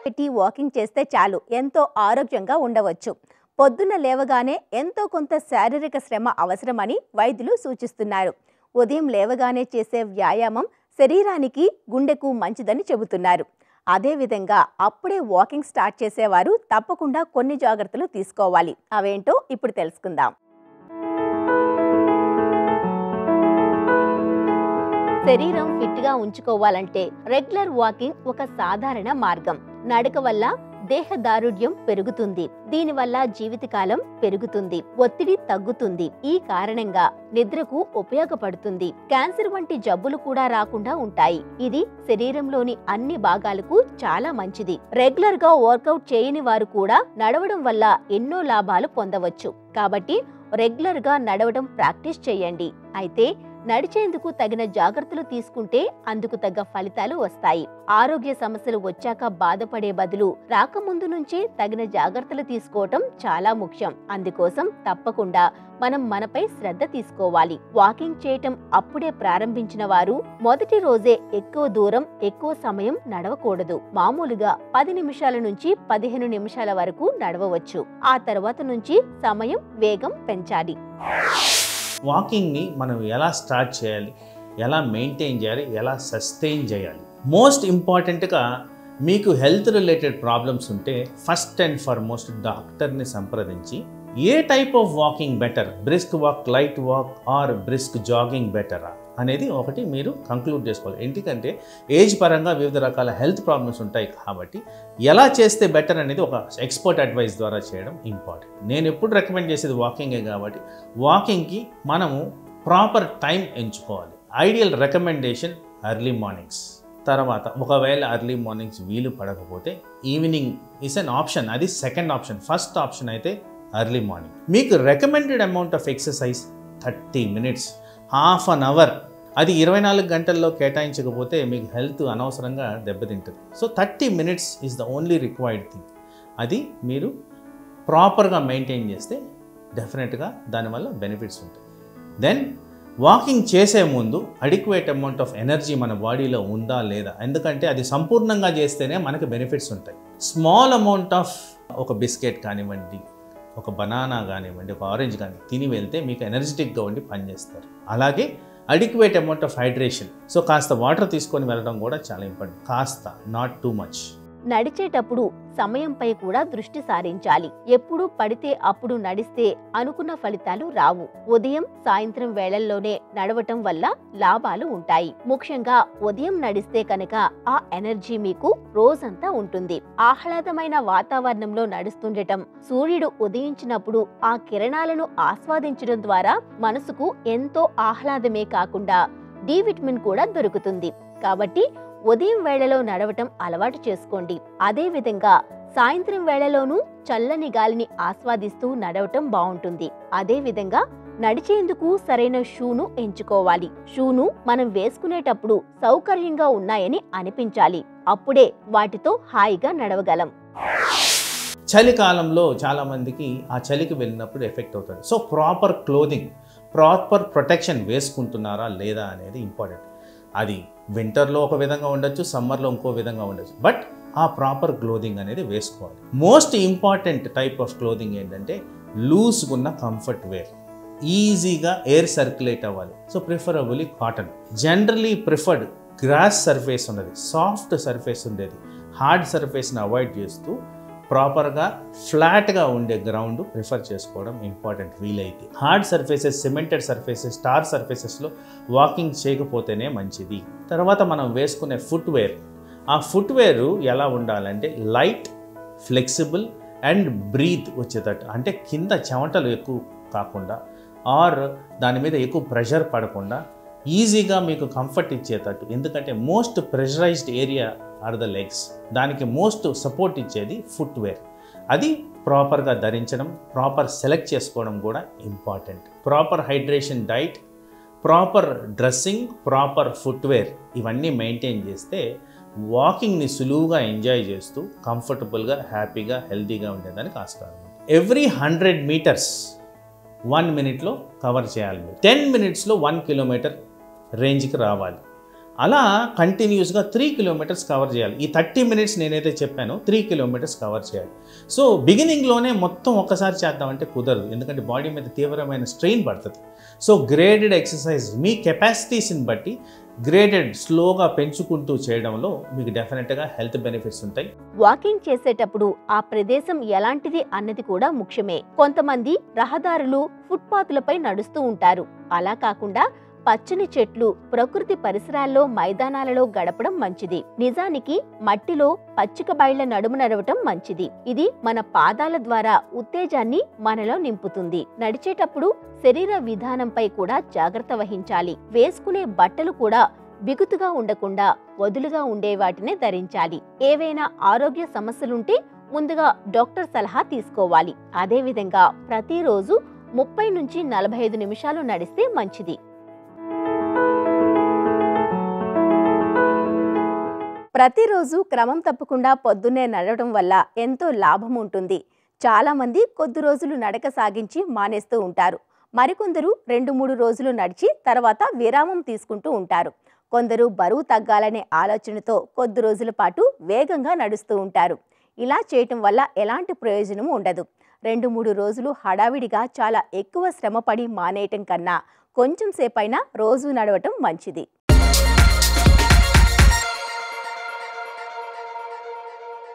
పెట్టి వాకింగ్ చేస్తే చాలు ఎంతో ఆరోగ్యంగా ఉండవచ్చు పొద్దున్న లేవగానే ఎంతో కొంత శారీరక శ్రమ అవసరమని వైద్యులు సూచిస్తున్నారు ఉదయం లేవగానే చేసే వ్యాయామం శరీరానికి గుండెకు మంచిదని చెబుతున్నారు అదేవిధంగా అప్పుడే వాకింగ్ స్టార్ట్ చేసేవారు తప్పకుండా కొన్ని జాగ్రత్తలు తీసుకోవాలి అవేంటో ఇప్పుడు తెలుసుకుందాం శరీరం ఫిట్ గా ఉంచుకోవాలంటే రెగ్యులర్ వాకింగ్ ఒక సాధారణ మార్గం నడక వల్ల దేహ దారుఢ్యం పెరుగుతుంది దీనివల్ల జీవితకాలం పెరుగుతుంది ఒత్తిడి తగ్గుతుంది ఈ కారణంగా నిద్రకు ఉపయోగపడుతుంది క్యాన్సర్ వంటి జబ్బులు కూడా రాకుండా ఉంటాయి ఇది శరీరంలోని అన్ని భాగాలకు చాలా మంచిది రెగ్యులర్ గా వర్కౌట్ చేయని వారు కూడా నడవడం వల్ల ఎన్నో లాభాలు పొందవచ్చు కాబట్టి రెగ్యులర్ గా నడవడం ప్రాక్టీస్ చేయండి అయితే నడిచేందుకు తగిన జాగ్రత్తలు తీసుకుంటే అందుకు తగ్గ ఫలితాలు వస్తాయి ఆరోగ్య సమస్యలు వచ్చాక బాధపడే బదులు రాకముందు నుంచే తగిన జాగ్రత్తలు తీసుకోవటం చాలా ముఖ్యం అందుకోసం తప్పకుండా మనం మనపై శ్రద్ధ తీసుకోవాలి వాకింగ్ చేయటం అప్పుడే ప్రారంభించిన వారు మొదటి రోజే ఎక్కువ దూరం ఎక్కువ సమయం నడవకూడదు మామూలుగా పది నిమిషాల నుంచి పదిహేను నిమిషాల వరకు నడవవచ్చు ఆ తర్వాత నుంచి సమయం వేగం పెంచాలి వాకింగ్ని మనం ఎలా స్టార్ట్ చేయాలి ఎలా మెయింటైన్ చేయాలి ఎలా సస్టైన్ చేయాలి మోస్ట్ ఇంపార్టెంట్గా మీకు హెల్త్ రిలేటెడ్ ప్రాబ్లమ్స్ ఉంటే ఫస్ట్ అండ్ ఫార్మోస్ట్ డాక్టర్ని సంప్రదించి ఏ type of walking better brisk walk light walk or brisk jogging బెటరా అనేది ఒకటి మీరు కంక్లూడ్ చేసుకోవాలి ఎందుకంటే ఏజ్ పరంగా వివిధ రకాల హెల్త్ ప్రాబ్లమ్స్ ఉంటాయి కాబట్టి ఎలా చేస్తే బెటర్ అనేది ఒక ఎక్స్పర్ట్ అడ్వైస్ ద్వారా చేయడం ఇంపార్టెంట్ నేను ఎప్పుడు రికమెండ్ చేసేది వాకింగే కాబట్టి వాకింగ్కి మనము ప్రాపర్ టైం ఎంచుకోవాలి ఐడియల్ రికమెండేషన్ ఎర్లీ మార్నింగ్స్ తర్వాత ఒకవేళ ఎర్లీ మార్నింగ్స్ వీలు పడకపోతే ఈవినింగ్ ఇస్ అన్ ఆప్షన్ అది సెకండ్ ఆప్షన్ ఫస్ట్ ఆప్షన్ అయితే ఎర్లీ మార్నింగ్ మీకు recommended amount of exercise thirty minutes half an hour అది ఇరవై నాలుగు గంటల్లో కేటాయించకపోతే మీకు హెల్త్ అనవసరంగా దెబ్బతింటుంది so thirty minutes is the only required thing అది మీరు ప్రాపర్గా మెయింటైన్ చేస్తే డెఫినెట్గా దానివల్ల బెనిఫిట్స్ ఉంటాయి దెన్ వాకింగ్ చేసే ముందు అడిక్వేట్ అమౌంట్ ఆఫ్ ఎనర్జీ మన బాడీలో ఉందా లేదా ఎందుకంటే అది సంపూర్ణంగా చేస్తేనే మనకి బెనిఫిట్స్ ఉంటాయి స్మాల్ అమౌంట్ ఆఫ్ ఒక బిస్కెట్ కానివ్వండి ఒక బనానా కానివ్వండి ఒక ఆరెంజ్ కానీ తిని వెళ్తే మీకు ఎనర్జెటిక్గా ఉండి పనిచేస్తారు అలాగే adequate amount of hydration so కాస్త వాటర్ తీసుకొని వెళ్ళడం కూడా చాలా ఇంపార్టెంట్ కాస్త నాట్ టూ మచ్ నడిచేటప్పుడు సమయంపై కూడా దృష్టి సారించాలి ఎప్పుడు పడితే అప్పుడు నడిస్తే అనుకున్న ఫలితాలు రావు ఉదయం సాయంత్రం వేళల్లోనే నడవటం వల్ల లాభాలు ఉంటాయి ముఖ్యంగా ఉదయం నడిస్తే కనుక ఆ ఎనర్జీ మీకు రోజంతా ఉంటుంది ఆహ్లాదమైన వాతావరణంలో నడుస్తుండటం సూర్యుడు ఉదయించినప్పుడు ఆ కిరణాలను ఆస్వాదించడం ద్వారా మనసుకు ఎంతో ఆహ్లాదమే కాకుండా డి విటమిన్ కూడా దొరుకుతుంది కాబట్టి ఉదయం వేళలో నడవటం అలవాటు చేసుకోండి అదే విధంగా సాయంత్రం వేళలోనూ చల్లని గాలిని ఆస్వాదిస్తూ నడవటం బాగుంటుంది అదే విధంగా నడిచేందుకు సరైన షూను ఎంచుకోవాలి షూను మనం వేసుకునేటప్పుడు సౌకర్యంగా ఉన్నాయని అనిపించాలి అప్పుడే వాటితో హాయిగా నడవగలం చలికాలంలో చాలామందికి ఆ చలికి వెళ్ళినప్పుడు ఎఫెక్ట్ అవుతుంది so proper clothing proper protection వేసుకుంటున్నారా లేదా అనేది ఇంపార్టెంట్ అది వింటర్లో ఒక విధంగా ఉండొచ్చు సమ్మర్లో ఇంకో విధంగా ఉండొచ్చు బట్ ఆ ప్రాపర్ క్లోదింగ్ అనేది వేసుకోవాలి most important type of clothing ఏంటంటే లూజ్గా ఉన్న కంఫర్ట్ వేర్ ఈజీగా ఎయిర్ సర్క్యులేట్ అవ్వాలి so preferably cotton generally preferred grass surface ఉన్నది సాఫ్ట్ సర్ఫేస్ ఉండేది హార్డ్ సర్ఫేస్ని అవాయిడ్ చేస్తూ ప్రాపర్గా ఫ్లాట్గా ఉండే గ్రౌండ్ ప్రిఫర్ చేసుకోవడం ఇంపార్టెంట్ వీలైతే hard surfaces cemented surfaces star సర్ఫేసెస్లో వాకింగ్ చేయకపోతేనే మంచిది తర్వాత మనం వేసుకునే ఫుట్వేర్ ఆ ఫుట్వేర్ ఎలా ఉండాలంటే లైట్ ఫ్లెక్సిబుల్ అండ్ బ్రీత్ వచ్చేటట్టు అంటే కింద చెమటలు ఎక్కువ కాకుండా ఆర్ దాని మీద ఎక్కువ ప్రెషర్ పడకుండా ఈజీగా మీకు కంఫర్ట్ ఇచ్చేటట్టు ఎందుకంటే most pressurized area are the legs దానికి మోస్ట్ సపోర్ట్ ఇచ్చేది ఫుట్వేర్ అది ప్రాపర్గా ధరించడం ప్రాపర్ సెలెక్ట్ చేసుకోవడం కూడా important proper hydration diet proper dressing proper footwear ఇవన్నీ మెయింటైన్ చేస్తే వాకింగ్ని సులువుగా ఎంజాయ్ చేస్తూ కంఫర్టబుల్గా హ్యాపీగా హెల్తీగా ఉండేదానికి ఆస్కారం ఉంది ఎవ్రీ హండ్రెడ్ మీటర్స్ వన్ మినిట్లో కవర్ చేయాలి మీరు టెన్ మినిట్స్లో వన్ కిలోమీటర్ రేంజ్కి రావాలి అలా కంటిన్యూస్గా త్రీ కిలోమీటర్స్ కవర్ చేయాలి ఈ థర్టీ మినిట్స్ నేనైతే చెప్పానో త్రీ కిలోమీటర్స్ కవర్ చేయాలి సో బిగినింగ్లోనే మొత్తం ఒక్కసారి చేద్దామంటే కుదరదు ఎందుకంటే బాడీ మీద తీవ్రమైన స్ట్రెయిన్ పడుతుంది సో గ్రేడెడ్ ఎక్సర్సైజ్ మీ కెపాసిటీస్ని బట్టి గ్రేడెడ్ స్లోగా పెంచుకుంటూ చేయడంలో మీకు డెఫినెట్గా హెల్త్ బెనిఫిట్స్ ఉంటాయి వాకింగ్ చేసేటప్పుడు ఆ ప్రదేశం ఎలాంటిది అన్నది కూడా ముఖ్యమే కొంతమంది రహదారులు ఫుట్పాత్లపై నడుస్తూ ఉంటారు అలా కాకుండా పచ్చని చెట్లు ప్రకృతి పరిసరాల్లో మైదానాలలో గడపడం మంచిది నిజానికి మట్టిలో పచ్చిక బయళ్ల నడుము నడవటం మంచిది ఇది మన పాదాల ద్వారా ఉత్తేజాన్ని మనలో నింపుతుంది నడిచేటప్పుడు శరీర విధానంపై కూడా జాగ్రత్త వహించాలి వేసుకునే బట్టలు కూడా బిగుతుగా ఉండకుండా వదులుగా ఉండే వాటినే ధరించాలి ఏవైనా ఆరోగ్య సమస్యలుంటే ముందుగా డాక్టర్ సలహా తీసుకోవాలి అదేవిధంగా ప్రతిరోజు ముప్పై నుంచి నలభై ఐదు నిమిషాలు నడిస్తే మంచిది ప్రతిరోజు క్రమం తప్పకుండా పొద్దున్నే నడవడం వల్ల ఎంతో లాభం ఉంటుంది చాలామంది కొద్ది రోజులు నడక సాగించి మానేస్తూ ఉంటారు మరికొందరు రెండు మూడు రోజులు నడిచి తర్వాత విరామం తీసుకుంటూ ఉంటారు కొందరు బరువు తగ్గాలనే ఆలోచనతో కొద్ది రోజుల పాటు వేగంగా నడుస్తూ ఉంటారు ఇలా చేయటం వల్ల ఎలాంటి ప్రయోజనము ఉండదు రెండు మూడు రోజులు హడావిడిగా చాలా ఎక్కువ శ్రమపడి మానేయటం కన్నా కొంచెం సేపైనా రోజు నడవటం మంచిది